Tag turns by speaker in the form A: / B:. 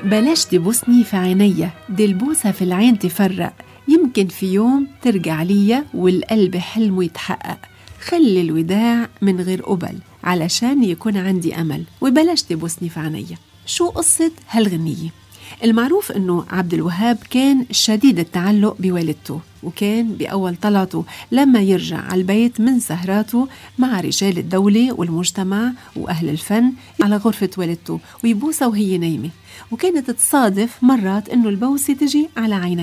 A: بلاش تبوسني في عينيا دي البوسة في العين تفرق يمكن في يوم ترجع ليا والقلب حلمه يتحقق خلي الوداع من غير قبل علشان يكون عندي أمل وبلاش تبوسني في عينيا شو قصة هالغنية؟ المعروف انه عبد الوهاب كان شديد التعلق بوالدته وكان بأول طلعته لما يرجع على البيت من سهراته مع رجال الدولة والمجتمع وأهل الفن على غرفة والدته ويبوسها وهي نايمة وكانت تصادف مرات انه البوسة تجي على عيني